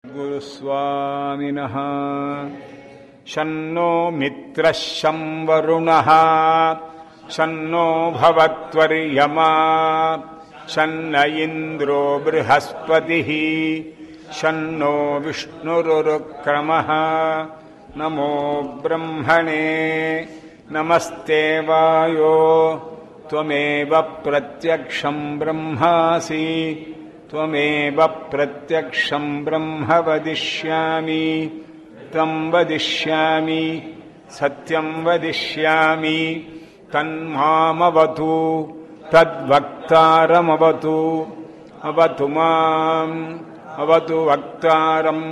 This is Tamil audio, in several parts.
गुरुस्वामिनः शन्नो मित्रः शं वरुणः शन्नो भवत्वर्यमा शन्न इन्द्रो बृहस्पतिः शन्नो विष्णुरुरुक्रमः नमो ब्रह्मणे नमस्ते वायो त्वमेव प्रत्यक्षम् ब्रह्मासि त्वमेव प्रत्यक्षम् ब्रह्म वदिष्यामि तम् वदिष्यामि सत्यम् वदिष्यामि तन्मामवतु तद्वक्तारमवतु अवतु माम् अवतु वक्तारम्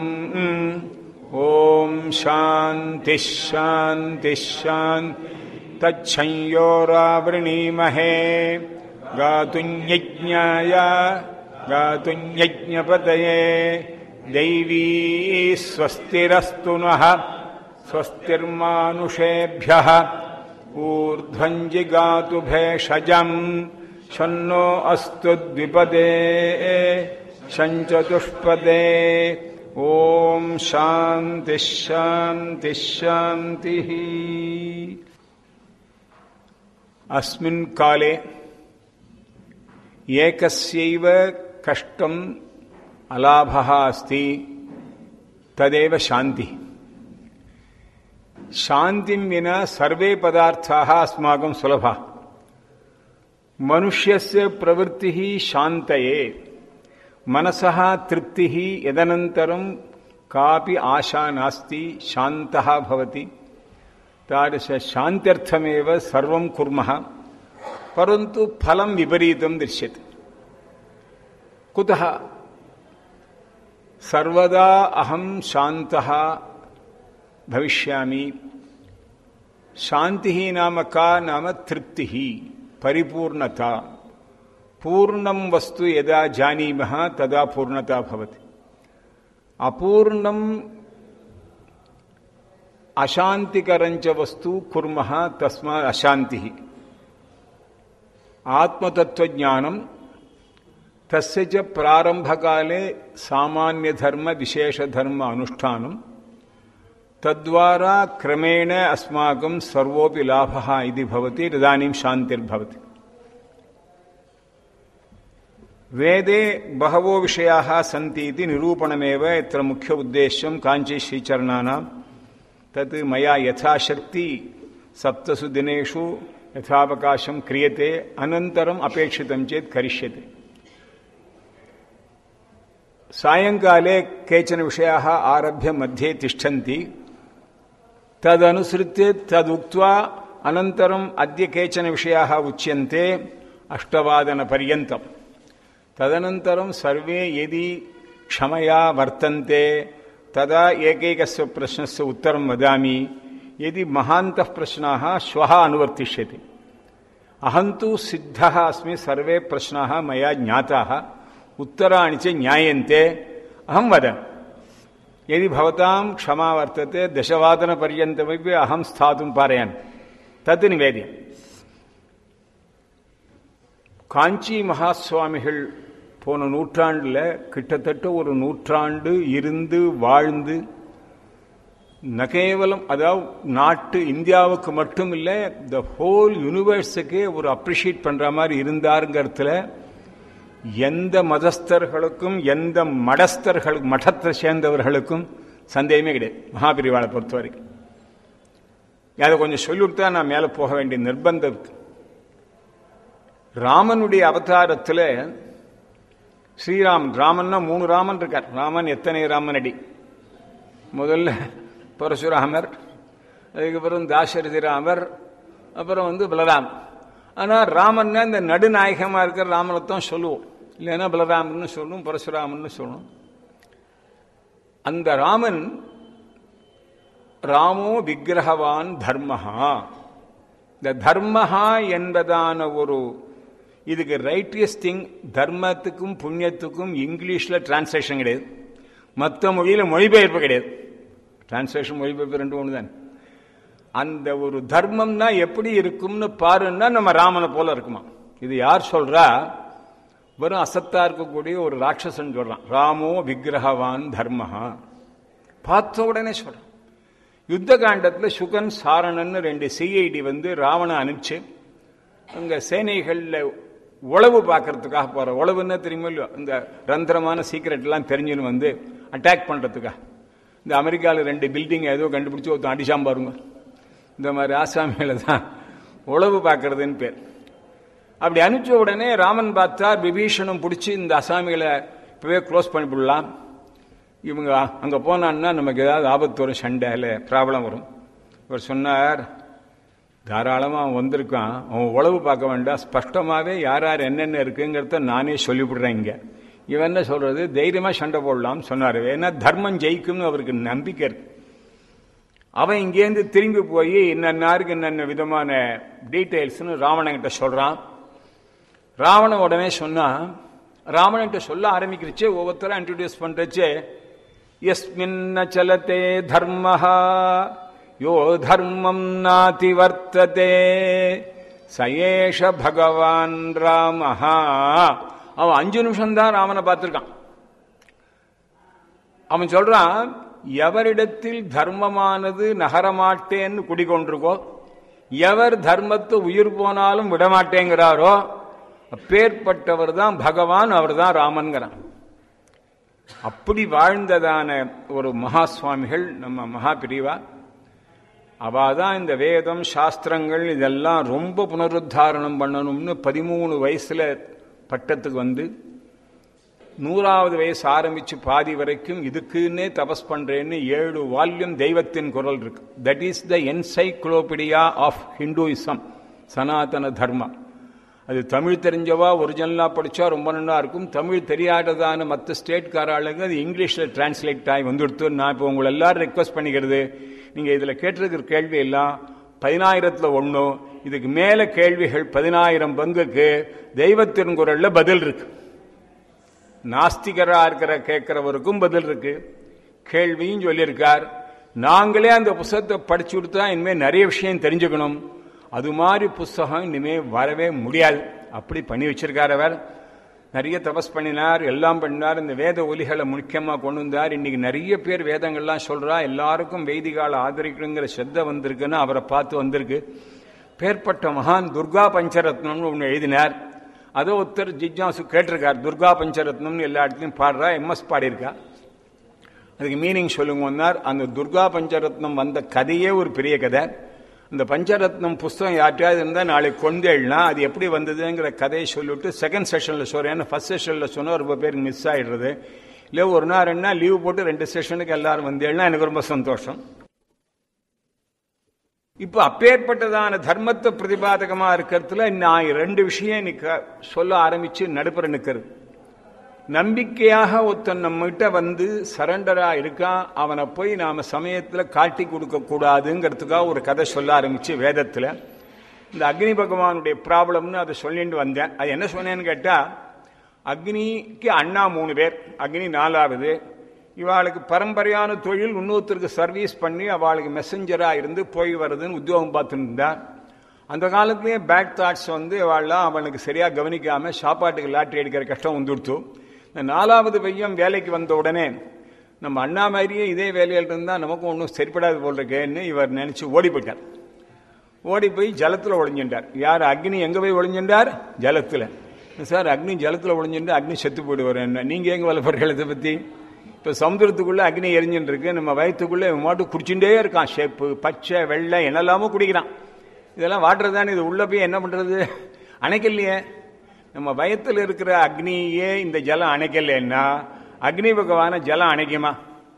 ॐ शान्तिः शान्तिः शान् तच्छंयोरावृणीमहे गातुञ्यज्ञाय गातुञ्यज्ञपतये दैवी स्वस्तिरस्तु नः स्वस्तिर्मानुषेभ्यः ऊर्ध्वञ्जिगातु भेषजम् शन्नो अस्तु द्विपदे शञ्चतुष्पदे ॐ शान्तिः शान्तिः शान्तिः अस्मिन् काले एकस्यैव कष्टम् अलाभः अस्ति तदेव शान्तिः शान्तिं विना सर्वे पदार्थाः अस्माकं सुलभः मनुष्यस्य प्रवृत्तिः शान्तये मनसः तृप्तिः यदनन्तरं कापि आशा नास्ति शान्तः भवति तादृशशान्त्यर्थमेव सर्वं कुर्मः परन्तु फलं विपरीतं दृश्यते कुतः सर्वदा अहं शान्तः भविष्यामि शान्तिः नाम का नाम तृप्तिः परिपूर्णता पूर्णं वस्तु यदा जानीमः तदा पूर्णता भवति अपूर्णम् अशान्तिकरञ्च वस्तु कुर्मः तस्मात् अशान्तिः आत्मतत्त्वज्ञानं तस्य च प्रारम्भकाले सामान्यधर्मविशेषधर्म अनुष्ठानं तद्वारा क्रमेण अस्माकं सर्वोऽपि लाभः इति भवति तदानीं शान्तिर्भवति वेदे बहवो विषयाः सन्ति इति निरूपणमेव यत्र मुख्य उद्देश्यं काञ्ची श्रीचरणानां तत् मया यथाशक्ति सप्तसु दिनेषु यथावकाशं क्रियते अनन्तरम् अपेक्षितं चेत् करिष्यते सायङ्काले केचन विषयाः आरभ्य मध्ये तिष्ठन्ति तदनुसृत्य तदुक्त्वा अनन्तरम् अद्य केचन विषयाः उच्यन्ते अष्टवादनपर्यन्तम् तदनन्तरं सर्वे यदि क्षमया वर्तन्ते तदा एकैकस्य प्रश्नस्य उत्तरं वदामि यदि महान्तः प्रश्नाः श्वः अनुवर्तिष्यते अहं तु सिद्धः अस्मि सर्वे प्रश्नाः मया ज्ञाताः उत्तराणि च ज्ञायन्ते अहं वदन् यदि भवतां क्षमा वर्तते दशवादनपर्यन्तमपि अहं स्थातुं पारयामि तत् निवेद्यम् காஞ்சி மகா சுவாமிகள் போன நூற்றாண்டில் கிட்டத்தட்ட ஒரு நூற்றாண்டு இருந்து வாழ்ந்து நகேவலம் அதாவது நாட்டு இந்தியாவுக்கு மட்டும் இல்லை த ஹோல் யூனிவர்ஸுக்கே ஒரு அப்ரிஷியேட் பண்ற மாதிரி இருந்தாருங்கிறதுல எந்த மதஸ்தர்களுக்கும் எந்த மடஸ்தர்கள் மடத்தை சேர்ந்தவர்களுக்கும் சந்தேகமே கிடையாது மகாபிரிவாளை பொறுத்த வரைக்கும் அதை கொஞ்சம் சொல்லிவிட்டு தான் நான் மேலே போக வேண்டிய நிர்பந்தம் இருக்கு ராமனுடைய அவதாரத்தில் ஸ்ரீராமன் ராமன்னா மூணு ராமன் இருக்கார் ராமன் எத்தனை ராமன் அடி முதல்ல பரசுராமர் அதுக்கப்புறம் தாசரதி ராமர் அப்புறம் வந்து பலராம் ஆனால் ராமன்னா இந்த நடுநாயகமாக இருக்கிற ராமனைத்தான் சொல்லுவோம் இல்லைன்னா பலராமன்னு சொல்லுவோம் பரசுராமன்னு சொல்லுவோம் அந்த ராமன் ராமோ விக்கிரகவான் தர்மஹா இந்த தர்மஹா என்பதான ஒரு இதுக்கு ரைட்டியஸ் திங் தர்மத்துக்கும் புண்ணியத்துக்கும் இங்கிலீஷில் டிரான்ஸ்லேஷன் கிடையாது மற்ற மொழியில் மொழிபெயர்ப்பு கிடையாது டிரான்ஸ்லேஷன் மொழிபெயர்ப்பு ரெண்டு ஒன்று தான் அந்த ஒரு தர்மம்னா எப்படி இருக்கும்னு பாருன்னா நம்ம ராமனை போல இருக்குமா இது யார் சொல்றா வெறும் அசத்தா இருக்கக்கூடிய ஒரு ராட்சசன் சொல்றான் ராமோ விக்கிரகவான் தர்மஹா பார்த்த உடனே சொல்றான் யுத்த காண்டத்தில் சுகன் சாரணன்னு ரெண்டு சிஐடி வந்து ராவண அனுப்பிச்சு அங்க சேனைகளில் உளவு பார்க்கறதுக்காக போற உளவுன்னா தெரியுமா இல்லையோ இந்த ரந்திரமான சீக்கிரட் எல்லாம் தெரிஞ்சுன்னு வந்து அட்டாக் பண்றதுக்காக இந்த அமெரிக்காவில் ரெண்டு பில்டிங் ஏதோ கண்டுபிடிச்சு ஒருத்தன் அடிச்சாம் பாருங்க இந்த மாதிரி ஆசாமிகளை தான் உளவு பார்க்கறதுன்னு பேர் அப்படி அனுப்பிச்ச உடனே ராமன் பார்த்தா விபீஷணம் பிடிச்சி இந்த அசாமிகளை இப்பவே க்ளோஸ் பண்ணிவிடலாம் இவங்க அங்கே போனான்னா நமக்கு ஏதாவது ஆபத்து வரும் சண்டையில் ப்ராப்ளம் வரும் இவர் சொன்னார் தாராளமாக அவன் வந்திருக்கான் அவன் உளவு பார்க்க வேண்டாம் ஸ்பஷ்டமாகவே யார் யார் என்னென்ன இருக்குங்கிறத நானே சொல்லிவிடுறேன் இங்கே இவன் என்ன சொல்றது தைரியமாக சண்டை போடலாம்னு சொன்னார் ஏன்னா தர்மம் ஜெயிக்கும்னு அவருக்கு நம்பிக்கை இருக்கு அவன் இங்கேருந்து திரும்பி போய் இன்னன்னாருக்கு என்னென்ன விதமான டீட்டெயில்ஸ்னு ராவணங்கிட்ட சொல்றான் ராவணன் உடனே சொன்னா ராவணன்ட்ட சொல்ல ஆரம்பிக்கிறச்சு ஒவ்வொருத்தரும் இன்ட்ரடியூஸ் பண்றச்சு எஸ்மின்ன சலத்தே தர்மஹா யோ தர்மம் நாதி வர்த்ததே சயேஷ பகவான் ராமஹா அவன் அஞ்சு நிமிஷம் தான் ராமனை பார்த்திருக்கான் அவன் சொல்றான் எவரிடத்தில் தர்மமானது நகரமாட்டேன்னு குடிகொண்டிருக்கோ எவர் தர்மத்தை உயிர் போனாலும் விடமாட்டேங்கிறாரோ அப்பேற்பட்டவர் தான் பகவான் அவர் தான் ராமன்கிறான் அப்படி வாழ்ந்ததான ஒரு மகா சுவாமிகள் நம்ம மகா பிரிவா அவ தான் இந்த வேதம் சாஸ்திரங்கள் இதெல்லாம் ரொம்ப புனருத்தாரணம் பண்ணணும்னு பதிமூணு வயசுல பட்டத்துக்கு வந்து நூறாவது வயசு ஆரம்பிச்சு பாதி வரைக்கும் இதுக்குன்னே தபஸ் பண்றேன்னு ஏழு வால்யூம் தெய்வத்தின் குரல் இருக்கு that is the encyclopedia of Hinduism Sanatana Dharma அது தமிழ் தெரிஞ்சவா ஒரிஜினலா படிச்சா ரொம்ப நல்லா இருக்கும் தமிழ் தெரியாததான மற்ற ஸ்டேட்காராளுங்க அது இங்கிலீஷ்ல டிரான்ஸ்லேட் ஆகி வந்துடுத்து நான் இப்போ உங்களை எல்லாரும் ரெக்வஸ்ட் பண்ணிக்கிறது நீங்க இதுல கேட்டிருக்கிற கேள்வி எல்லாம் பதினாயிரத்துல ஒண்ணு இதுக்கு மேல கேள்விகள் பதினாயிரம் பங்குக்கு தெய்வத்தின் குரல்ல பதில் இருக்கு நாஸ்திகரா இருக்கிற கேட்கிறவருக்கும் பதில் இருக்கு கேள்வியும் சொல்லியிருக்கார் நாங்களே அந்த புஸ்தகத்தை படிச்சு கொடுத்தா இனிமே நிறைய விஷயம் தெரிஞ்சுக்கணும் அது மாதிரி புஸ்தகம் இனிமே வரவே முடியாது அப்படி பண்ணி வச்சிருக்கார் அவர் நிறைய தபஸ் பண்ணினார் எல்லாம் பண்ணார் இந்த வேத ஒலிகளை முக்கியமாக கொண்டு வந்தார் இன்னைக்கு நிறைய பேர் வேதங்கள்லாம் சொல்றா எல்லாருக்கும் வைதிகால ஆதரிக்கணுங்கிற செத்த வந்திருக்குன்னு அவரை பார்த்து வந்திருக்கு பேர்பட்ட மகான் துர்கா பஞ்சரத்னம்னு ஒன்று எழுதினார் அதோ ஒருத்தர் ஜிஜ்ஜாசு கேட்டிருக்கார் துர்கா பஞ்சரத்னம்னு எல்லா இடத்துலையும் பாடுறா எம்எஸ் பாடியிருக்கா அதுக்கு மீனிங் சொல்லுங்கன்னார் அந்த துர்கா பஞ்சரத்னம் வந்த கதையே ஒரு பெரிய கதை இந்த பஞ்சரத்னம் புஸ்தகம் யார்ட்டையாவது இருந்தால் நாளைக்கு கொண்டேள்னா அது எப்படி வந்ததுங்கிற கதையை சொல்லிவிட்டு செகண்ட் செஷனில் சொல்கிறேன் ஃபர்ஸ்ட் செஷனில் சொன்னால் ரொம்ப பேருக்கு மிஸ் ஆகிடுறது இல்லை ஒரு நாள் ரெண்டு நாள் லீவ் போட்டு ரெண்டு செஷனுக்கு எல்லாரும் வந்தேள்னா எனக்கு ரொம்ப சந்தோஷம் இப்போ அப்பேற்பட்டதான தர்மத்தை பிரதிபாதகமாக இருக்கிறதுல நான் ரெண்டு விஷயம் இன்னைக்கு சொல்ல ஆரம்பிச்சு நடுப்புற நிற்கிறது நம்பிக்கையாக ஒருத்தன் நம்மகிட்ட வந்து சரண்டரா இருக்கான் அவனை போய் நாம சமயத்துல காட்டி கொடுக்க கூடாதுங்கிறதுக்காக ஒரு கதை சொல்ல ஆரம்பிச்சு வேதத்துல இந்த அக்னி பகவானுடைய ப்ராப்ளம்னு அதை சொல்லிட்டு வந்தேன் அது என்ன சொன்னேன்னு கேட்டா அக்னிக்கு அண்ணா மூணு பேர் அக்னி நாலாவது இவாளுக்கு பரம்பரையான தொழில் இன்னொருத்தருக்கு சர்வீஸ் பண்ணி அவளுக்கு மெசஞ்சரா இருந்து போய் வருதுன்னு உத்தியோகம் பார்த்துட்டு இருந்தா அந்த காலத்திலேயே பேட் தாட்ஸ் வந்து இவாள்லாம் அவனுக்கு சரியா கவனிக்காம சாப்பாட்டுக்கு லாட்டரி அடிக்கிற கஷ்டம் வந்துடுத்து இந்த நாலாவது பையன் வேலைக்கு வந்த உடனே நம்ம அண்ணா மாதிரியே இதே வேலையில் இருந்தால் நமக்கும் ஒன்றும் சரிப்படாது போல் இருக்கேன்னு இவர் நினைச்சு ஓடி போயிட்டார் ஓடி போய் ஜலத்தில் ஒளிஞ்சின்றார் யார் அக்னி எங்கே போய் ஒளிஞ்சின்றார் ஜலத்தில் சார் அக்னி ஜலத்தில் ஒளிஞ்சிட்டு அக்னி செத்து போயிடுவார் என்ன நீங்கள் எங்கே வளப்படுறீங்க இதை பற்றி இப்போ சமுத்திரத்துக்குள்ளே அக்னி எரிஞ்சுட்டு இருக்கு நம்ம வயத்துக்குள்ளே மாட்டு குடிச்சுட்டே இருக்கான் ஷேப்பு பச்சை வெள்ளை என்னெல்லாமோ குடிக்கிறான் இதெல்லாம் வாட்டர் தானே இது உள்ளே போய் என்ன பண்ணுறது அணைக்கலையே நம்ம வயத்தில் இருக்கிற அக்னியே இந்த ஜலம் அணைக்கலைன்னா அக்னி பகவான ஜலம் அணைக்குமா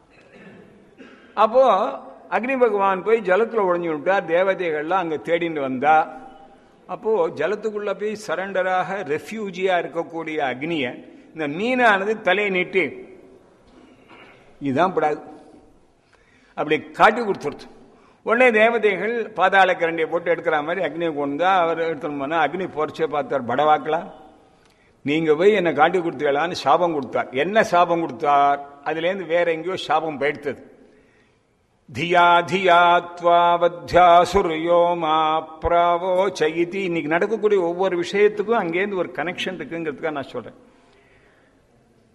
அப்போ அக்னி பகவான் போய் ஜலத்தில் ஒழிஞ்சு விட்டார் தேவதைகள்லாம் அங்கே தேடிட்டு வந்தா அப்போ ஜலத்துக்குள்ள போய் சரண்டராக ரெஃப்யூஜியா இருக்கக்கூடிய அக்னிய இந்த மீனானது தலையை நீட்டி இதுதான் படாது அப்படி காட்டி கொடுத்துருச்சு உடனே தேவதைகள் பாதாள கரண்டியை போட்டு எடுக்கிற மாதிரி அக்னியை கொண்டு அவர் எடுத்துன்னு போனா அக்னி போர்ச்சே பார்த்தார் படவாக்கலாம் நீங்க போய் என்னை காட்டி கொடுத்தீங்களான்னு சாபம் கொடுத்தார் என்ன சாபம் கொடுத்தார் அதுலேருந்து வேற எங்கேயோ சாபம் போயிடுத்தது தியா தியா துவாவத்யாசுரியோ மா பிராவோ சயிதி இன்னைக்கு நடக்கக்கூடிய ஒவ்வொரு விஷயத்துக்கும் அங்கேருந்து ஒரு கனெக்ஷன் இருக்குங்கிறதுக்காக நான் சொல்றேன்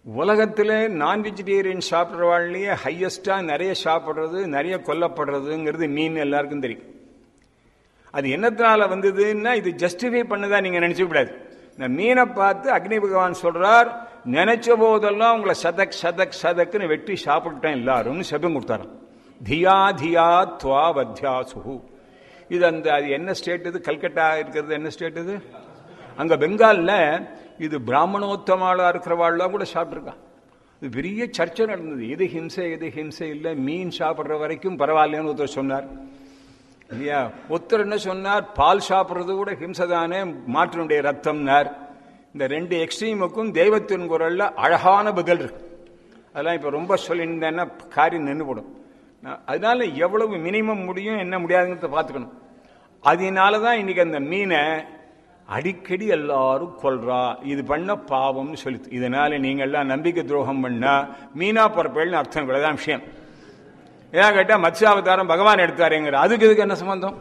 உலகத்தில் நான் வெஜிடேரியன் சாப்பிட்றவாழ்லேயே ஹையஸ்டாக நிறைய சாப்பிட்றது நிறைய கொல்லப்படுறதுங்கிறது மீன் எல்லாருக்கும் தெரியும் அது என்னத்தினால வந்ததுன்னா இது ஜஸ்டிஃபை பண்ணதா நீங்க நினைச்சு கூடாது இந்த மீனை பார்த்து அக்னி பகவான் சொல்றார் நினைச்ச போதெல்லாம் உங்களை சதக் சதக் சதக்குன்னு வெட்டி சாப்பிட்டுட்டேன் எல்லாரும்னு செபம் கொடுத்தாராம் தியா தியா துவா வத்யா சுகு இது அந்த அது என்ன ஸ்டேட் இது கல்கட்டா இருக்கிறது என்ன ஸ்டேட் இது அங்க பெங்கால்ல இது பிராமணோத்தமாளா இருக்கிறவாள்லாம் கூட சாப்பிட்ருக்கா இது பெரிய சர்ச்சை நடந்தது எது ஹிம்சை எது ஹிம்சை இல்லை மீன் சாப்பிட்ற வரைக்கும் பரவாயில்லன்னு ஒருத்தர் சொன்னார் இல்லையா ஒருத்தர் என்ன சொன்னார் பால் சாப்பிட்றது கூட ஹிம்சை தானே மாற்றினுடைய ரத்தம்னார் இந்த ரெண்டு எக்ஸ்ட்ரீமுக்கும் தெய்வத்தின் குரல்ல அழகான பதில் இருக்கு அதெல்லாம் இப்போ ரொம்ப சொல்லியிருந்தேன்னா காரியம் நின்று போடும் அதனால எவ்வளவு மினிமம் முடியும் என்ன முடியாதுங்கிறத பார்த்துக்கணும் அதனால தான் இன்னைக்கு அந்த மீனை அடிக்கடி எல்லாரும் கொல்றா இது பண்ண பாவம்னு சொல்லி இதனால நீங்கள்லாம் நம்பிக்கை துரோகம் பண்ணா மீனா பொறப்பேள்னு அர்த்தம் இவ்வளவுதான் விஷயம் ஏன் கேட்டா மத்ஸ்யாவதாரம் பகவான் எடுத்தாருங்கிற அதுக்கு இதுக்கு என்ன சம்பந்தம்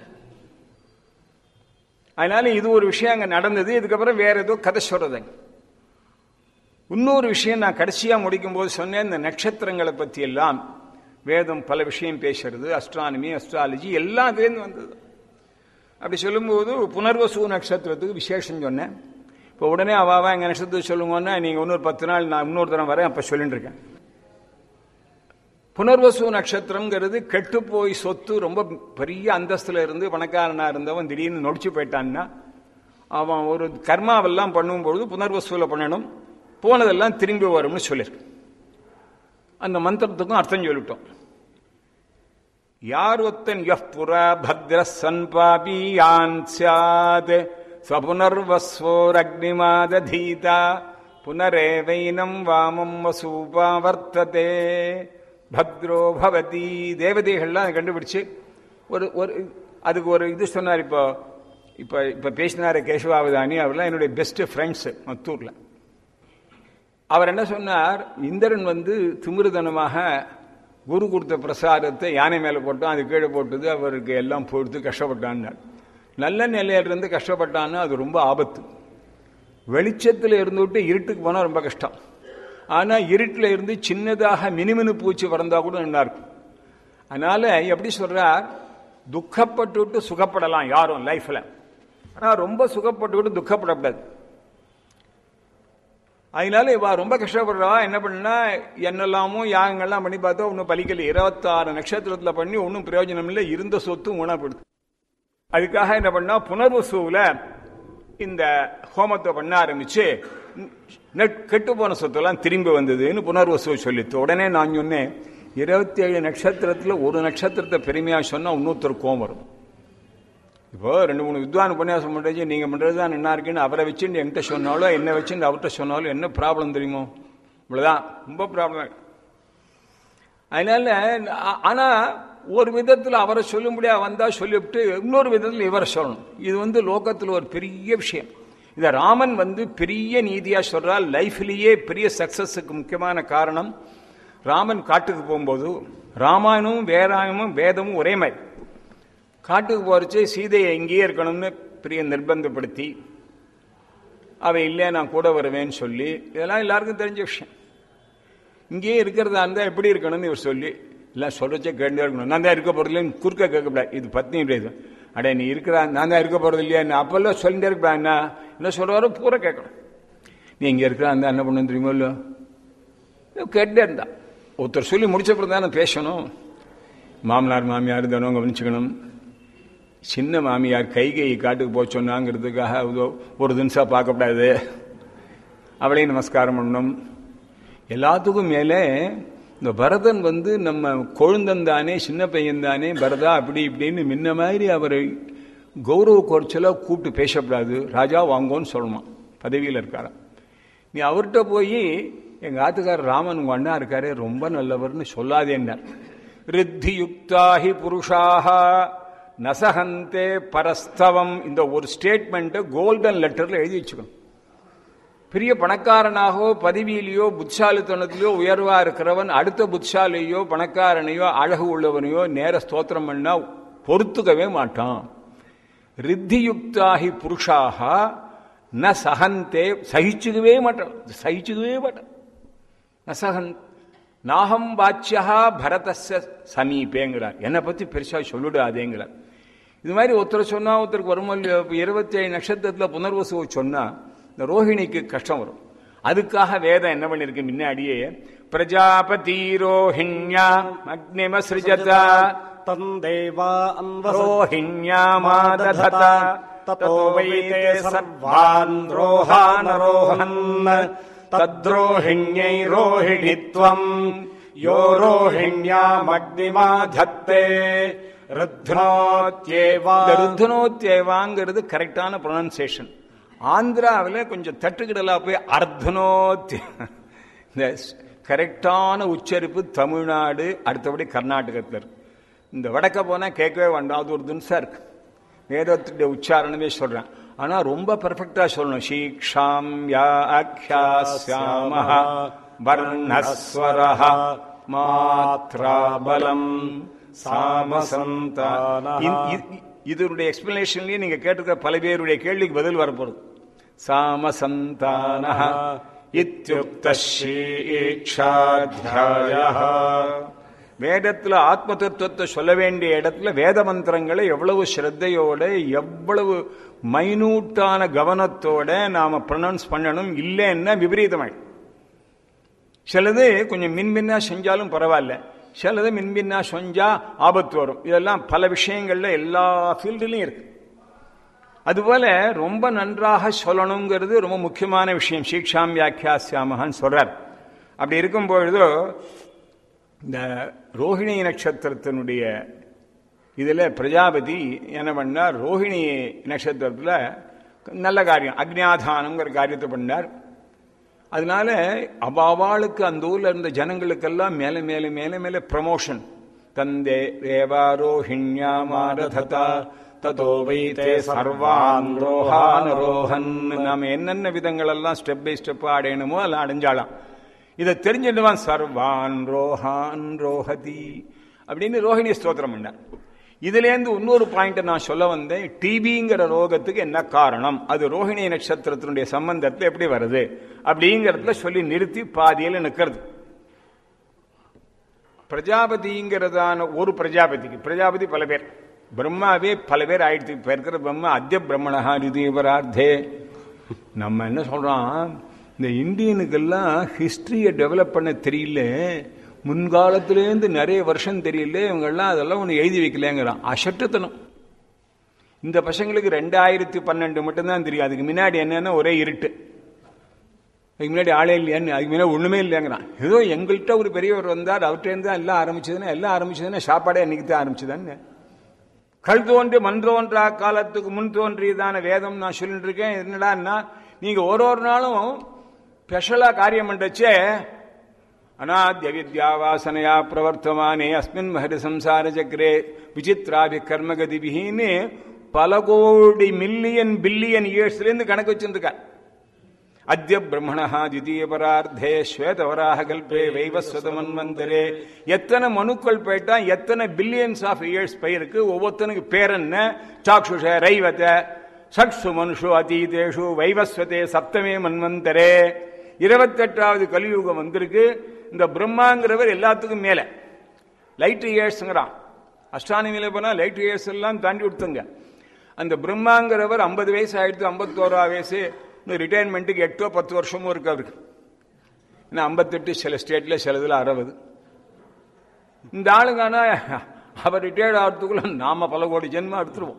அதனால இது ஒரு விஷயம் அங்க நடந்தது இதுக்கப்புறம் வேற ஏதோ கதை சொல்றதுங்க இன்னொரு விஷயம் நான் கடைசியா முடிக்கும் போது சொன்னேன் இந்த நட்சத்திரங்களை பத்தி எல்லாம் வேதம் பல விஷயம் பேசுறது அஸ்ட்ரானமி அஸ்ட்ராலஜி எல்லாம் அதுலேருந்து வந்தது அப்படி சொல்லும்போது புனர்வசு நட்சத்திரத்துக்கு விசேஷம் சொன்னேன் இப்போ உடனே அவாவா எங்கள் நட்சத்திரத்தை சொல்லுங்கன்னா நீங்கள் இன்னொரு பத்து நாள் நான் இன்னொரு தரம் வரேன் அப்போ சொல்லிட்டு இருக்கேன் புனர்வசு நட்சத்திரங்கிறது கெட்டு போய் சொத்து ரொம்ப பெரிய அந்தஸ்துல இருந்து பணக்காரனா இருந்தவன் திடீர்னு நொடிச்சு போயிட்டான்னா அவன் ஒரு கர்மாவெல்லாம் பண்ணும்பொழுது புனர்வசுல பண்ணணும் போனதெல்லாம் திரும்பி வரும்னு சொல்லியிருக்கு அந்த மந்திரத்துக்கும் அர்த்தம் சொல்லிட்டோம் யார் ஒத்தன் யப் புற பத்ர சன்பாபி யான் சாத் ஸ்வபுனர்வஸ்வோரக்னிமாத தீதா புனரேவைனம் வாமம் வசூபா வர்த்ததே பத்ரோ பவதி தேவதைகள்லாம் கண்டுபிடிச்சு ஒரு ஒரு அதுக்கு ஒரு இது சொன்னார் இப்போ இப்போ இப்போ பேசினார் கேசவாவதானி அவர்லாம் என்னுடைய பெஸ்ட் ஃப்ரெண்ட்ஸு மத்தூரில் அவர் என்ன சொன்னார் இந்திரன் வந்து திமிருதனமாக குரு கொடுத்த பிரசாதத்தை யானை மேலே போட்டோம் அது கீழே போட்டது அவருக்கு எல்லாம் பொறுத்து கஷ்டப்பட்டான்னார் நல்ல நிலையிலிருந்து கஷ்டப்பட்டான்னா அது ரொம்ப ஆபத்து வெளிச்சத்தில் இருந்துவிட்டு இருட்டுக்கு போனால் ரொம்ப கஷ்டம் ஆனால் இருட்டில் இருந்து சின்னதாக மினுமினு பூச்சி வறந்தா கூட நல்லா இருக்கும் அதனால எப்படி சொல்றார் துக்கப்பட்டுவிட்டு சுகப்படலாம் யாரும் லைஃப்ல ஆனால் ரொம்ப சுகப்பட்டுவிட்டு துக்கப்படக்கூடாது அதனால இவா ரொம்ப கஷ்டப்படுறா என்ன பண்ணா என்னெல்லாமோ யாகங்கள்லாம் பண்ணி பார்த்தா ஒன்றும் பலிக்கல இருபத்தாறு நட்சத்திரத்தில் பண்ணி ஒன்றும் பிரயோஜனம் இல்லை இருந்த சொத்து உணப்படுது அதுக்காக என்ன பண்ணா புனர்வசுவில் இந்த ஹோமத்தை பண்ண ஆரம்பிச்சு கெட்டு போன சொத்தெல்லாம் திரும்பி வந்ததுன்னு புனர்வசு சொல்லித்து உடனே நான் சொன்னேன் இருபத்தி ஏழு நட்சத்திரத்தில் ஒரு நட்சத்திரத்தை பெருமையாக சொன்னால் இன்னொருத்தர் கோவம் வரும் இப்போ ரெண்டு மூணு வித்வான் உபன்யாசம் பண்ணுறது நீங்கள் பண்ணுறது தான் என்ன இருக்குன்னு அவரை வச்சுட்டு என்கிட்ட சொன்னாலோ என்ன வச்சுட்டு அவர்கிட்ட சொன்னாலும் என்ன ப்ராப்ளம் தெரியுமோ இவ்வளோதான் ரொம்ப ப்ராப்ளம் அதனால ஆனால் ஒரு விதத்தில் அவரை சொல்லும்படியாக வந்தால் சொல்லிவிட்டு இன்னொரு விதத்தில் இவரை சொல்லணும் இது வந்து லோகத்தில் ஒரு பெரிய விஷயம் இதை ராமன் வந்து பெரிய நீதியா சொல்றால் லைஃப்லேயே பெரிய சக்சஸுக்கு முக்கியமான காரணம் ராமன் காட்டுக்கு போகும்போது ராமாயணமும் வேராயமும் வேதமும் ஒரே மாதிரி காட்டுக்கு போறச்சு சீதையை எங்கேயே இருக்கணும்னு பெரிய நிர்பந்தப்படுத்தி அவ இல்லை நான் கூட வருவேன்னு சொல்லி இதெல்லாம் எல்லாருக்கும் தெரிஞ்ச விஷயம் இங்கேயே இருக்கிறதா இருந்தால் எப்படி இருக்கணும்னு இவர் சொல்லி எல்லாம் சொல்றச்சே கேட்டே இருக்கணும் நான் தான் இருக்க போறதுலேன்னு குறுக்க கேட்கக்கூடாது இது பத்னி இது அடே நீ இருக்கிறா நான் தான் இருக்க போறது இல்லையா என்ன அப்பெல்லாம் சொல்லிட்டே இருப்பா என்ன என்ன சொல்றாரோ பூரா கேட்கணும் நீ இங்கே இருக்கிறா இருந்தா என்ன பண்ணு தெரியுமோ இல்லையோ கேட்டே இருந்தா ஒருத்தர் சொல்லி முடிச்சப்பறம் தானே பேசணும் மாமனார் மாமியார் தினம் கவனிச்சுக்கணும் சின்ன மாமியார் கைகை காட்டுக்கு போக சொன்னாங்கிறதுக்காக ஒரு தினசா பார்க்கக்கூடாது அவளையும் நமஸ்காரம் பண்ணணும் எல்லாத்துக்கும் மேலே இந்த பரதன் வந்து நம்ம கொழுந்தன் தானே சின்ன பையன் தானே பரதா அப்படி இப்படின்னு முன்ன மாதிரி அவரை கௌரவ குறைச்சலாக கூப்பிட்டு பேசக்கூடாது ராஜா வாங்கோன்னு சொல்லணுமா பதவியில் இருக்காரா நீ அவர்கிட்ட போய் எங்கள் ஆத்துக்காரர் ராமன் உங்கள் அண்ணா இருக்காரு ரொம்ப நல்லவர்னு சொல்லாதேன்னார் ரித்தி யுக்தாஹி புருஷாக நசகந்தே பரஸ்தவம் இந்த ஒரு ஸ்டேட்மெண்ட்டை கோல்டன் லெட்டரில் எழுதி வச்சுக்கணும் பெரிய பணக்காரனாகவோ பதவியிலேயோ புட்சாலித்தனத்திலேயோ உயர்வா இருக்கிறவன் அடுத்த புட்சாலியோ பணக்காரனையோ அழகு உள்ளவனையோ நேர ஸ்தோத்திரம் பண்ணா பொறுத்துக்கவே மாட்டான் ரித்தியுக்தாகி புருஷாக ந சகந்தே சகிச்சுக்கவே மாட்டான் சகிச்சுக்கவே மாட்டான் நசகன் நாகம் வாச்சியா பரதஸ்ய சமீபேங்கிறார் என்னை பத்தி பெருசா சொல்லிடாதேங்கிறார் இது மாதிரி ஒருத்தர் சொன்னா ஒருத்தருக்கு வரும் இருபத்தி ஏழு நட்சத்திரத்துல புனர்வசுவை சொன்னா இந்த ரோஹிணிக்கு கஷ்டம் வரும் அதுக்காக வேதம் என்ன பண்ணிருக்கு முன்னாடியே பிரஜாபதி ரோஹிண்யா அக்னிமசிருஜதா तन्देवा अन्वसत् ரோஹிண்யாமாததத ततो वै ते सर्वान् रोहानरोहन् तद्रोहिण्यै रोहिणीत्वम् यो रोहिण्यामग्निमाधत्ते ருத்னோத்யேவா இந்த ருத்னோத்யேவாங்கிறது கரெக்டான ப்ரொனன்சியேஷன் ஆந்திராவில் கொஞ்சம் தட்டுக்கிடலா போய் அர்த்தனோத்ய இந்த கரெக்டான உச்சரிப்பு தமிழ்நாடு அடுத்தபடி கர்நாடகத்தில் இருக்கு இந்த வடக்க போனால் கேட்கவே வேண்டாம் அது ஒரு துன்சா இருக்கு வேதத்துடைய உச்சாரணமே சொல்றேன் ஆனா ரொம்ப பெர்ஃபெக்டா சொல்லணும் சீக்ஷாம் யா அக்ஷாஸ்யாமஹ வர்ணஸ்வரஹ மாத்ரா பலம் சாமசந்தான இதனுடைய எக்ஸ்பிளனேஷன்லயே நீங்க கேட்டிருக்கிற பல பேருடைய கேள்விக்கு பதில் வரப்போகுது சாமசந்தான இத்தியுக்த வேதத்துல ஆத்ம தத்துவத்தை சொல்ல வேண்டிய இடத்துல வேத மந்திரங்களை எவ்வளவு ஸ்ரத்தையோட எவ்வளவு மைனூட்டான கவனத்தோட நாம ப்ரொனவுன்ஸ் பண்ணணும் இல்லைன்னா விபரீதமாயிடும் சிலது கொஞ்சம் மின்மின்னா செஞ்சாலும் பரவாயில்ல சிலது மின்மின்னா செஞ்சா ஆபத்து வரும் இதெல்லாம் பல விஷயங்கள்ல எல்லா ஃபீல்டுலையும் இருக்கு அதுபோல ரொம்ப நன்றாக சொல்லணுங்கிறது ரொம்ப முக்கியமான விஷயம் சீக்ஷாம் வியாக்கியாசியாமகான்னு சொல்றார் அப்படி இருக்கும் பொழுதோ இந்த ரோஹிணி நட்சத்திரத்தினுடைய இதுல பிரஜாபதி என்ன பண்ணார் ரோஹிணி நட்சத்திரத்துல நல்ல காரியம் அக்னியாதானங்கிற காரியத்தை பண்ணார் அதனால அவாவாளுக்கு அந்த ஊர்ல இருந்த ஜனங்களுக்கெல்லாம் மேல மேல மேல மேல ப்ரமோஷன் தந்தே தேவாரோஹிண்யா மாரததா ததோ வைத்தே சர்வான் ரோஹான் ரோஹன் நாம என்னென்ன விதங்கள் எல்லாம் ஸ்டெப் பை ஸ்டெப் அடையணுமோ அதெல்லாம் அடைஞ்சாலாம் இதை தெரிஞ்சிடுவான் சர்வான் ரோஹான் ரோஹதி அப்படின்னு ரோஹிணி ஸ்தோத்திரம் பண்ணார் இதுலேருந்து இன்னொரு பாயிண்ட் நான் சொல்ல வந்தேன் டிபிங்கிற ரோகத்துக்கு என்ன காரணம் அது ரோஹிணி நட்சத்திரத்தினுடைய சம்பந்தத்தில் எப்படி வருது அப்படிங்கிறதுல சொல்லி நிறுத்தி பாதியில் நிற்கிறது பிரஜாபதிங்கிறதான ஒரு பிரஜாபதிக்கு பிரஜாபதி பல பேர் பிரம்மாவே பல பேர் ஆயிடுத்து இப்ப இருக்கிற பிரம்மா அத்திய பிரம்மணஹா ரிதீவரார்த்தே நம்ம என்ன சொல்றோம் இந்த இந்தியனுக்கெல்லாம் ஹிஸ்டரியை டெவலப் பண்ண தெரியல முன்காலத்திலேருந்து நிறைய வருஷம் தெரியல இவங்கெல்லாம் அதெல்லாம் ஒன்று எழுதி வைக்கலங்கிறான் அசட்டுத்தனம் இந்த பசங்களுக்கு ரெண்டாயிரத்தி பன்னெண்டு மட்டும்தான் தெரியும் அதுக்கு முன்னாடி என்னன்னா ஒரே இருட்டு அதுக்கு முன்னாடி ஆளே இல்லையான்னு அதுக்கு முன்னாடி ஒண்ணுமே இல்லைங்கிறான் ஏதோ எங்கள்கிட்ட ஒரு பெரியவர் வந்தார் அவர்கிட்ட தான் எல்லாம் ஆரம்பிச்சதுன்னா எல்லாம் ஆரம்பிச்சதுன்னா சாப்பாடே அன்னைக்கு தான் ஆரம்பிச்சதான்னு கல் தோன்றி மண் தோன்றா காலத்துக்கு முன் தோன்றியதான வேதம் நான் சொல்லிட்டு இருக்கேன் என்னடான்னா நீங்க ஒரு ஒரு நாளும் ஸ்பெஷலா காரியம் பண்றச்சே அநாத்திய வித்யாவாசனையா பிரவர்த்தமானே அஸ்மின் மகரி சம்சார சக்கரே விசித்ராபி கர்மகதிபின்னு பல கோடி மில்லியன் பில்லியன் இயர்ஸ்லேருந்து கணக்கு வச்சிருக்கார் அத்திய பிரம்மணா திதீய பரார்த்தே ஸ்வேதவராக கல்பே வைவஸ்வத மன்வந்தரே எத்தனை மனுக்கள் போயிட்டா எத்தனை பில்லியன்ஸ் ஆஃப் இயர்ஸ் பயிருக்கு ஒவ்வொருத்தனுக்கு பேர் என்ன சாக்ஷுஷ ரைவத சக்ஷு மனுஷு அதீதேஷு வைவஸ்வதே சப்தமே மன்வந்தரே இருபத்தெட்டாவது கலியுகம் வந்திருக்கு இந்த பிரம்மாங்கிறவர் எல்லாத்துக்கும் மேல லைட் இயர்ஸ்ங்கிறான் அஸ்ட்ரானமியில போனா லைட் இயர்ஸ் எல்லாம் தாண்டி கொடுத்துங்க அந்த பிரம்மாங்கிறவர் ஐம்பது வயசு ஆயிடுத்து ஐம்பத்தோரா வயசு இன்னும் ரிட்டையர்மெண்ட்டுக்கு எட்டோ பத்து வருஷமும் இருக்கு அவருக்கு ஏன்னா ஐம்பத்தெட்டு சில ஸ்டேட்ல சிலதுல அறுபது இந்த ஆளுங்கன்னா அவர் ரிட்டையர்ட் ஆகிறதுக்குள்ள நாம பல கோடி ஜென்மம் எடுத்துருவோம்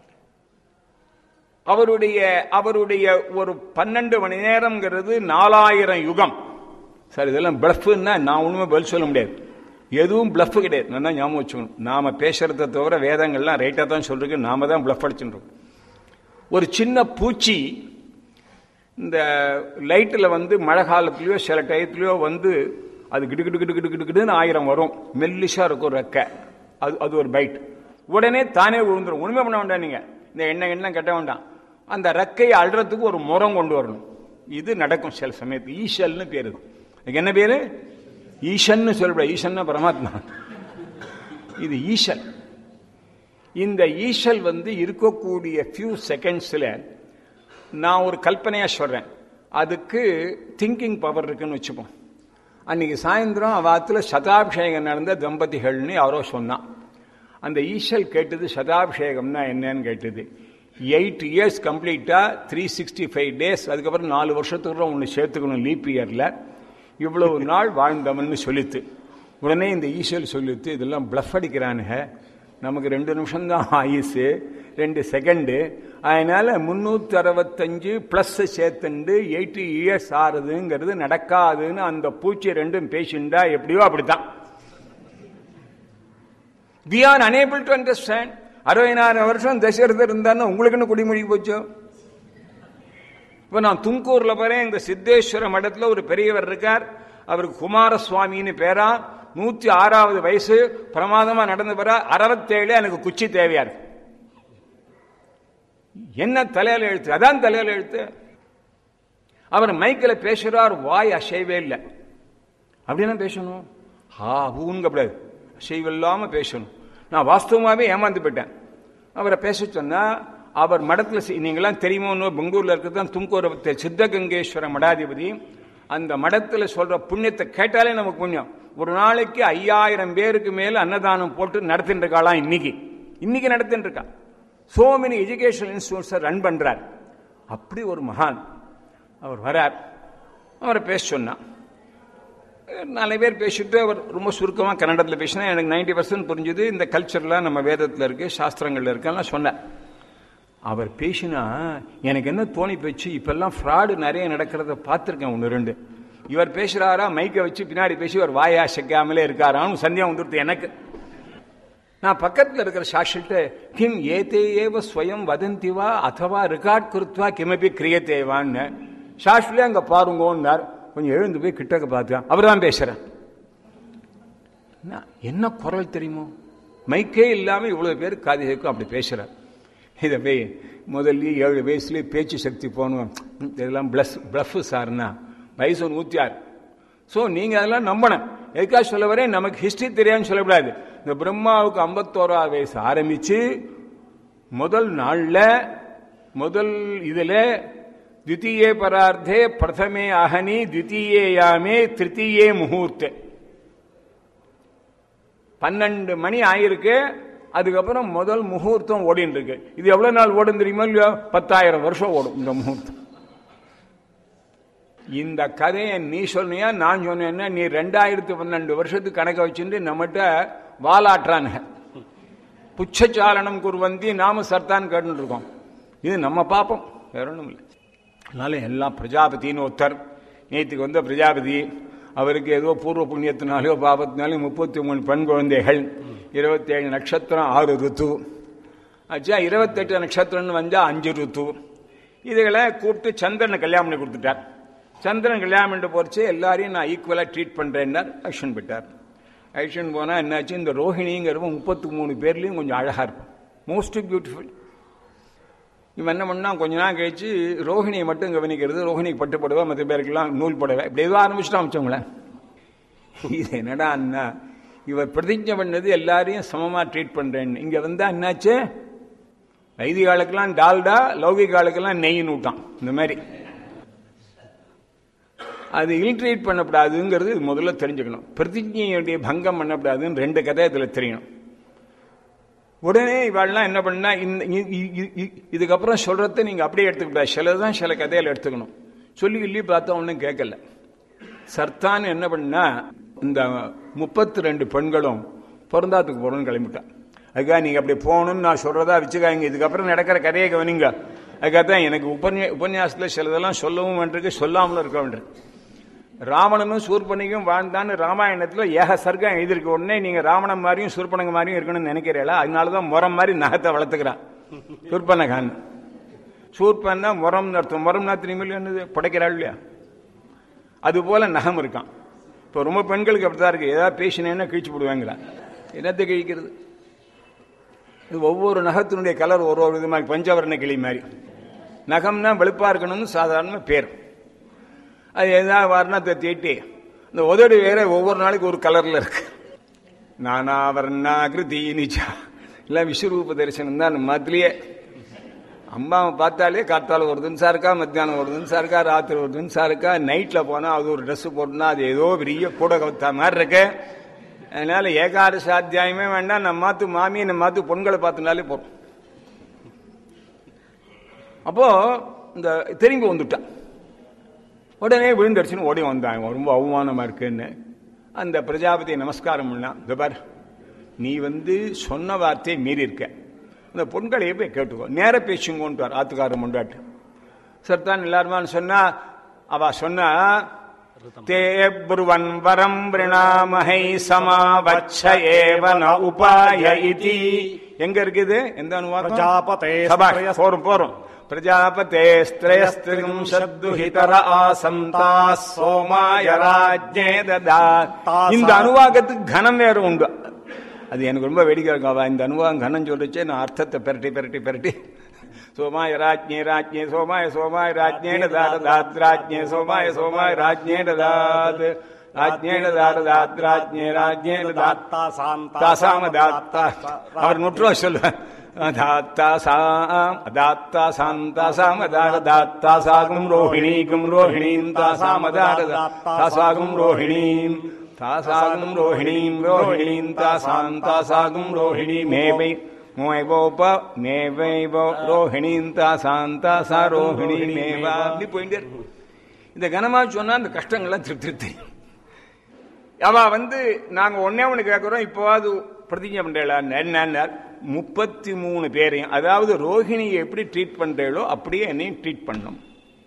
அவருடைய அவருடைய ஒரு பன்னெண்டு மணி நேரம்ங்கிறது நாலாயிரம் யுகம் சார் இதெல்லாம் பிளஃப்னா நான் ஒண்ணுமே பதில் சொல்ல முடியாது எதுவும் பிளஃப் கிடையாது நல்லா ஞாபகம் வச்சுக்கணும் நாம பேசுறத தவிர வேதங்கள்லாம் ரைட்டா தான் சொல்றதுக்கு நாம தான் பிளஃப் அடிச்சுட்டு ஒரு சின்ன பூச்சி இந்த லைட்டில் வந்து மழை காலத்துலயோ சில டயத்துலயோ வந்து அது கிடு கிடு கிடு கிடு கிடு கிடுன்னு ஆயிரம் வரும் மெல்லிஷா இருக்கும் ரெக்கை அது அது ஒரு பைட் உடனே தானே விழுந்துரும் ஒண்ணுமே பண்ண வேண்டாம் நீங்க இந்த எண்ணெய் எண்ணெய் கட்ட வேண்டாம் அந்த ரெக்கையை அழுறதுக்கு ஒரு முறம் கொண்டு வரணும் இது நடக்கும் சில சமயத்து ஈஷல்னு பேரு இதுக்கு என்ன பேரு ஈஷன்னு சொல்ற ஈஷன்னா பரமாத்மா இது ஈஷல் இந்த ஈஷல் வந்து இருக்கக்கூடிய ஃபியூ செகண்ட்ஸில் நான் ஒரு கல்பனையா சொல்றேன் அதுக்கு திங்கிங் பவர் இருக்குன்னு வச்சுப்போம் அன்னைக்கு சாயந்தரம் அவாத்துல சதாபிஷேகம் நடந்த தம்பதிகள்னு யாரோ சொன்னான் அந்த ஈஷல் கேட்டது சதாபிஷேகம்னா என்னன்னு கேட்டது எயிட் இயர்ஸ் கம்ப்ளீட்டா த்ரீ சிக்ஸ்டி ஃபைவ் டேஸ் அதுக்கப்புறம் நாலு வருஷத்துக்கு ஒன்று சேர்த்துக்கணும் லீப் இயர்ல இவ்வளவு நாள் வாழ்ந்தவன்னு சொல்லித்து உடனே இந்த ஈஷல் சொல்லித்து இதெல்லாம் பிளஃப் அடிக்கிறானுங்க நமக்கு ரெண்டு நிமிஷம்தான் ஆயுசு ரெண்டு செகண்டு அதனால முன்னூத்தி அறுபத்தஞ்சு பிளஸ் சேர்த்துண்டு எயிட்டி இயர்ஸ் ஆறுதுங்கிறது நடக்காதுன்னு அந்த பூச்சி ரெண்டும் பேசிண்டா எப்படியோ அப்படித்தான் we are unable to understand அறுபதினாயிரம் வருஷம் தசரதர் இருந்தான்னு உங்களுக்குன்னு குடிமொழி போச்சோ இப்ப நான் துங்கூர்ல போறேன் இந்த சித்தேஸ்வர மடத்துல ஒரு பெரியவர் இருக்கார் அவருக்கு குமாரசுவாமின்னு பேரா நூத்தி ஆறாவது வயசு பிரமாதமா நடந்து போற அறுபத்தேழு எனக்கு குச்சி தேவையா இருக்கு என்ன தலையில எழுத்து அதான் தலையில எழுத்து அவர் மைக்கில் பேசுறார் வாய் அசைவே இல்லை அப்படின்னா பேசணும் ஹா ஊங்கப்படாது அசைவில்லாம பேசணும் நான் வாஸ்தவமாவே ஏமாந்து போயிட்டேன் அவரை பேச சொன்னா அவர் மடத்துல சி- நீங்களாம் தெரியுமோ பெங்களூர்ல இருக்கிறது தான் துங்கூர் சித்தகங்கேஸ்வர மடாதிபதி அந்த மடத்துல சொல்ற புண்ணியத்தை கேட்டாலே நமக்கு புண்ணியம் ஒரு நாளைக்கு ஐயாயிரம் பேருக்கு மேல அன்னதானம் போட்டு நடத்திட்டு இருக்காளாம் இன்னைக்கு இன்னைக்கு நடத்திட்டு இருக்கா so many education institutes run பண்றார் அப்படி ஒரு மகான் அவர் வரார் அவரை பேச சொன்னான் நாலு பேர் பேசிட்டு அவர் ரொம்ப சுருக்கமாக கன்னடத்தில் பேசினா எனக்கு நைன்டி பர்சன்ட் புரிஞ்சுது இந்த கல்ச்சர்லாம் நம்ம வேதத்தில் இருக்கு சாஸ்திரங்கள்ல இருக்குலாம் சொன்னேன் அவர் பேசினா எனக்கு என்ன தோணி போச்சு இப்பெல்லாம் ஃப்ராடு நிறைய நடக்கிறத பார்த்துருக்கேன் ஒன்று ரெண்டு இவர் பேசுறாரா மைக்கை வச்சு பின்னாடி பேசி ஒரு வாயா செக்காமலே இருக்காரான்னு சந்தியா வந்துடுது எனக்கு நான் பக்கத்தில் இருக்கிற சாஷிட்ட கிம் ஏதே ஏவ ஸ்வயம் வதந்தி வா அதவா ரெக்கார்ட் குருத்வா கிமபி கிரியத்தேவான்னு சாஷ்லே அங்க பாருங்கன்னார் கொஞ்சம் எழுந்து போய் கிட்டக்க பார்த்தா அவர் தான் பேசுறேன் நான், என்ன குரல் தெரியுமோ மைக்கே இல்லாம இவ்வளவு பேர் காது கேட்கும் அப்படி பேசுறார் இதை போய் முதல்ல ஏழு வயசுலயே பேச்சு சக்தி போகணும் ம், இதெல்லாம் பிளஸ் பிளஃப் சார்னா வயசு நூத்தி ஆறு ஸோ நீங்க அதெல்லாம் நம்பணும் எதுக்காக சொல்ல வரேன் நமக்கு ஹிஸ்டரி தெரியாதுன்னு சொல்லக்கூடாது இந்த பிரம்மாவுக்கு ஐம்பத்தோராவது வயசு ஆரம்பிச்சு முதல் நாள்ல முதல் இதுல द्वितीये परार्धे प्रथमे आहनि द्वितीये यामे திருத்தீயே முகூர்த்தே பன்னெண்டு மணி ஆயிருக்கு அதுக்கப்புறம் முதல் முகூர்த்தம் ஓடின்னு இருக்கு இது எவ்வளவு நாள் ஓடும் தெரியுமா இல்லையோ பத்தாயிரம் வருஷம் ஓடும் இந்த முகூர்த்தம் இந்த கதையை நீ சொன்னியா நான் சொன்னேன்னா நீ ரெண்டாயிரத்தி பன்னெண்டு வருஷத்துக்கு கணக்க வச்சுட்டு நம்மகிட்ட வாலாட்டுறானுங்க புச்சச்சாலனம் குருவந்தி நாம சர்தான் கேட்டுட்டு இருக்கோம் இது நம்ம பாப்போம் வேற ஒன்றும் இல்லை அதனால எல்லாம் பிரஜாபதினு ஒருத்தர் நேற்றுக்கு வந்த பிரஜாபதி அவருக்கு ஏதோ பூர்வ புண்ணியத்தினாலோ பாபத்தினாலும் முப்பத்தி மூணு பெண் குழந்தைகள் இருபத்தேழு நட்சத்திரம் ஆறு ருத்து ஆச்சா இருபத்தெட்டு நட்சத்திரம்னு வந்தா அஞ்சு ருத்து இதுகளை கூப்பிட்டு சந்திரனை கல்யாணம் பண்ணி கொடுத்துட்டார் சந்திரன் கல்யாணம் பண்ணிட்டு போறச்சு எல்லாரையும் நான் ஈக்குவலா ட்ரீட் பண்றேன்னார் ஆக்ஷன் போயிட்டார் ஆக்ஷன் போனா என்னாச்சு இந்த ரோஹிணிங்கிறவங்க முப்பத்தி மூணு பேர்லயும் கொஞ்சம் அழகா இருப்பான் மோஸ்ட் பியூட்டிஃபுல் இவன் என்ன பண்ணா கொஞ்ச நாள் கழிச்சு ரோஹிணியை மட்டும் கவனிக்கிறது ரோஹிணிக்கு பட்டு புடவை மற்ற பேருக்கெல்லாம் நூல் புடவை இப்படி ஏதோ ஆரம்பிச்சுட்டா வச்சவங்களேன் இது என்னடா அண்ணா இவர் பிரதிஜை பண்ணது எல்லாரையும் சமமா ட்ரீட் பண்றேன்னு இங்க வந்தா என்னாச்சு வைதிக ஆளுக்கெல்லாம் டால்டா லௌகிக ஆளுக்கெல்லாம் நெய்ன்னு விட்டான் இந்த மாதிரி அது இல்ட்ரீட் பண்ணக்கூடாதுங்கிறது இது முதல்ல தெரிஞ்சுக்கணும் பிரதிஜையுடைய பங்கம் பண்ணக்கூடாதுன்னு ரெண்டு கதை இதுல தெரியணும் உடனே இவாள்லாம் என்ன பண்ணா இந்த இ- இ- இ- இ- இதுக்கப்புறம் சொல்றத நீங்க அப்படியே எடுத்துக்கூடாது சிலதான் சில கதையில எடுத்துக்கணும் சொல்லி கிள்ளி பார்த்தா ஒன்றும் கேட்கல சர்தான் என்ன பண்ணா இந்த முப்பத்தி ரெண்டு பெண்களும் பிறந்தாத்துக்கு போறோம்னு கிளம்பிட்டான் அதுக்காக நீங்க அப்படி போகணும்னு நான் சொல்றதா வச்சுக்காங்க இதுக்கப்புறம் நடக்கிற கதையை கவனிங்க அதுக்காக தான் எனக்கு உபன்யா உபன்யாசத்துல சிலதெல்லாம் சொல்லவும் வேண்டியிருக்கு சொல்லாமலும் இருக்க வேண்டியிருக்கு ராவணனும் சூர்பனிக்கும் வாழ்ந்தான்னு ராமாயணத்துல ஏக சர்க்கம் எழுதியிருக்க உடனே நீங்க ராவணன் மாதிரியும் சூர்பனங்க மாதிரியும் இருக்கணும்னு நினைக்கிறீங்களா அதனாலதான் முறம் மாதிரி நகத்தை வளர்த்துக்கிறான் சூர்பனகான் சூர்பன்னா முரம்னு அர்த்தம் முரம்னா திரும்பி என்னது புடைக்கிறாள் இல்லையா அது போல நகம் இருக்கான் இப்போ ரொம்ப பெண்களுக்கு அப்படிதான் இருக்கு ஏதாவது பேசினேன்னா கிழிச்சு போடுவாங்களா என்னத்தை கிழிக்கிறது இது ஒவ்வொரு நகத்தினுடைய கலர் ஒரு ஒரு விதமாக பஞ்சவர்ண கிளி மாதிரி நகம்னா வெளுப்பா இருக்கணும்னு சாதாரண பேர் அது ஏதாவது வர்ணத்தை தீட்டி இந்த உதடு வேற ஒவ்வொரு நாளைக்கு ஒரு கலர்ல இருக்கு நானா வர்ணா கிருதி நிச்சா எல்லாம் விஸ்வரூப தரிசனம் தான் நம்ம மத்திலேயே அம்மாவை பார்த்தாலே காத்தால ஒரு தினசா இருக்கா மத்தியானம் ஒரு தினசா இருக்கா ராத்திரி ஒரு தினசா இருக்கா நைட்ல போனா அது ஒரு ட்ரெஸ் போட்டுனா அது ஏதோ பெரிய கூட கவுத்தா மாதிரி இருக்கு அதனால ஏகாதசி அத்தியாயமே வேண்டாம் நம்ம மாத்து மாமி நம்ம மாத்து பொண்களை பார்த்துனாலே போறோம் அப்போ இந்த திரும்பி வந்துட்டான் உடனே விழுந்தடிச்சுன்னு ஓடி வந்தான் இவன் ரொம்ப அவமானமா இருக்குன்னு அந்த பிரஜாபதி நமஸ்காரம் பண்ணான் "இதோ பார் நீ வந்து சொன்ன வார்த்தையை மீறி இருக்க அந்த பொண்களையே போய் கேட்டுக்கோ நேர பேசுங்கோன்றார் ஆத்துக்காரர் முண்டாட்டு சர்தான் எல்லாருமான்னு சொன்னா அவ சொன்னா தே புருவன் வரம் பிரணாமஹை சமாவச்ச ஏவன உபாய இதி எங்க இருக்குது எந்த அனுவாதம் பிரஜாபதே சபாஷ், போறோம் போறோம் பிரஜாபதே ஸ்திரயஸ்திரிம் சத்துஹிதர ஆசந்தா சோமாய ராஜ்ஞே ததா இந்த அனுவாகத்துக்கு கனம் வேற உண்டு அது எனக்கு ரொம்ப வேடிக்கை இருக்கும் அவ இந்த அனுவாகம் கனம் சொல்லிச்சே நான் அர்த்தத்தை பெரட்டி பெரட்டி பெரட்டி சோமாய ராஜ்ஞே ராஜ்ஞே சோமாய சோமாய ராஜ்ஞேன தாத தாத் ராஜ்ஞே சோமாய சோமாய ராஜ்ஞேன தாத் ராஜ்ஞேன தாத தாத் ராஜ்ஞே ராஜ்ஞேன தாத் தாத்தா சாந்தா தாசாம தாத்தா அவர் நுற்றுவா சொல்லுவார் தாத்தா சாம் தாத்தா சாந்தாசாம தார தாத்தா சாகும் ரோஹிணீகும் ரோஹிணீம் தாசாம தார தாசாகும் ரோஹிணீம் தாசாகும் ரோஹிணீம் ரோஹிணீம் தாசாம் தாசாகும் ரோஹிணி மேவை மோய்வோப மேவைவோ ரோஹிணீம் தாசாம் தாசா ரோஹிணி மேவா அப்படி போயிட்டே இருக்கும் இந்த கனமா சொன்னா அந்த கஷ்டங்கள்லாம் திருப்தி தெரியும் அவ வந்து நாங்க ஒன்னே ஒண்ணு கேட்கிறோம் இப்போவாது பிரதிஜை பண்றீங்களா என்ன முப்பத்தி மூணு பேரையும் அதாவது ரோஹிணியை எப்படி ட்ரீட் பண்றீங்களோ அப்படியே என்னையும் ட்ரீட் பண்ணும்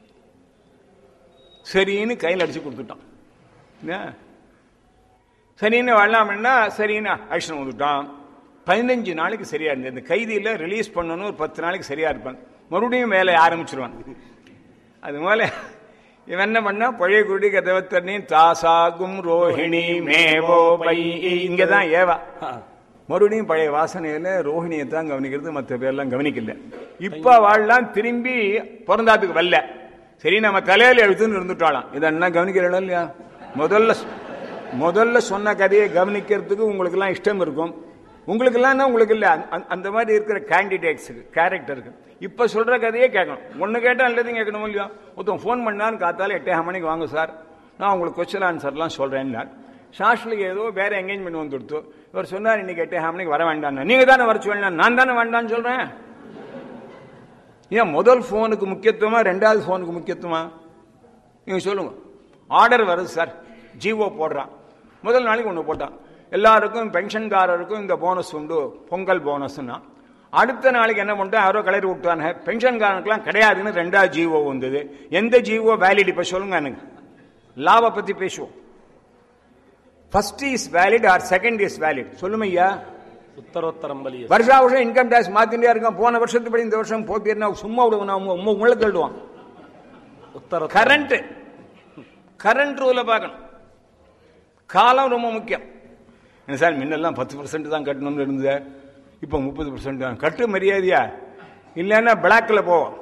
சரின்னு கையில் அடிச்சு கொடுத்துட்டான் என்ன? சரின்னு வரலாம்னா சரின்னு அழிச்சு வந்துட்டான் பதினஞ்சு நாளைக்கு சரியா இருந்தது இந்த கைதியில ரிலீஸ் பண்ணணும் ஒரு பத்து நாளைக்கு சரியா இருப்பான் மறுபடியும் வேலையை ஆரம்பிச்சிருவான் அது போல இவன் என்ன பண்ணா பழைய குடி கதவை தண்ணி தாசாகும் ரோஹிணி மேவோ பை இங்கதான் ஏவா மறுபடியும் பழைய வாசனையில ரோஹிணியை தான் கவனிக்கிறது மற்ற பேர்லாம் கவனிக்கல இப்ப வாழலாம் திரும்பி பிறந்தாத்துக்கு வரல சரி நம்ம தலையில எழுத்துன்னு இருந்துட்டாளாம் இதெல்லாம் கவனிக்கிறோம் இல்லையா முதல்ல முதல்ல சொன்ன கதையை கவனிக்கிறதுக்கு உங்களுக்கு எல்லாம் இஷ்டம் இருக்கும் உங்களுக்கு எல்லாம் உங்களுக்கு இல்ல அந்த- அந்த மாதிரி இருக்கிற கேண்டிடேட்ஸுக்கு கேரக்டருக்கு இப்ப சொல்ற கதையே கேட்கணும் ஒண்ணு கேட்டா எல்லாத்தையும் கேட்கணும் இல்லையா ஒருத்தன் ஃபோன் பண்ணான்னு காத்தால எட்டே மணிக்கு வாங்க சார் நான் உங்களுக்கு கொஸ்டின் ஆன்சர்லாம் சொல்றேன்னார் ஷாஷ்லுக்கு ஏதோ வேற எங்கேஜ்மெண்ட் வந்து கொடுத்து இவர் சொன்னார் இன்னைக்கு எட்டே மணிக்கு வர வேண்டாம் நீங்க தானே வர சொல்லலாம் நான் தானே வேண்டாம்னு சொல்றேன் ஏன் முதல் ஃபோனுக்கு முக்கியத்துவமா ரெண்டாவது ஃபோனுக்கு முக்கியத்துவமா நீங்க சொல்லுங்க ஆர்டர் வருது சார் ஜிஓ போடுறான் முதல் நாளைக்கு ஒன்று போட்டான் எல்லாருக்கும் பென்ஷன்காரருக்கும் இந்த போனஸ் உண்டு பொங்கல் போனஸ்னா அடுத்த நாளைக்கு என்ன பண்ணிட்டு யாரோ கலரி விட்டாங்க பென்ஷன்காரனுக்குலாம் கிடையாதுன்னு ரெண்டாவது ஜிஓ வந்தது எந்த ஜிஓ வேலிட் இப்ப சொல்லுங்க எனக்கு லாப பத்தி பேசுவோம் first is valid or second is valid சொல்லுங்க ஐயா உத்தரோத்தரம் பலிய வருஷா வருஷம் இன்கம் டேக்ஸ் மாத்திட்டே இருக்கான் போன வருஷத்துப்படி இந்த வருஷம் போட்டிருந்தா சும்மா விடுவோம் உள்ள தள்ளுவான் உத்தர கரண்ட் கரண்ட் ரூல பார்க்கணும் காலம் ரொம்ப முக்கியம் என்ன சார் முன்னெல்லாம் பத்து பர்சன்ட் தான் கட்டணும்னு இருந்தது இப்போ முப்பது பர்சன்ட் தான் கட்டு மரியாதையா இல்லைன்னா பிளாக்ல போவோம்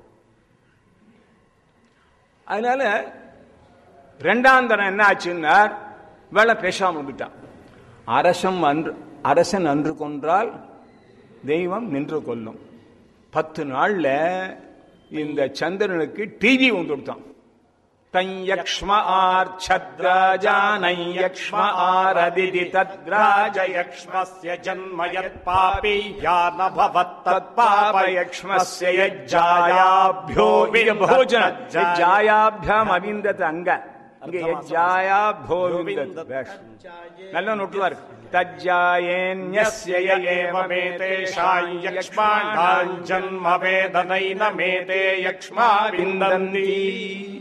அதனால ரெண்டாம் தரம் என்ன ஆச்சுன்னா வேலை பேசாம வந்துட்டான் அரசம் அன்று அரசன் அன்று கொன்றால் தெய்வம் நின்று கொல்லும் பத்து நாள்ல இந்த சந்திரனுக்கு டிவி வந்து கொடுத்தான் தஞ்சக்ஷ்ம ஆர் சத்ராஜானயக்ஷ்ம ஆர் அதிதி தத்ராஜய யக்ஷ்மஸ்ய ஜன்ம யத் பாபி யா ந பவத் தத் பாபயக்ஷ்மஸ்ய யஜ்ஜாயாभ्यो போஜன ஜாயாभ्याम அவிந்தத அங்க இங்க யஜ்ஜாயாभ्यो விந்தத் பேஷ் நல்ல நோட்டுவார் தஜ்ஜாயேன்யஸ்ய ஏவமேதேஷாய் யக்ஷ்மாணாம் ஜன்ம வேதனைன மேதே யக்ஷ்மா விந்தந்தி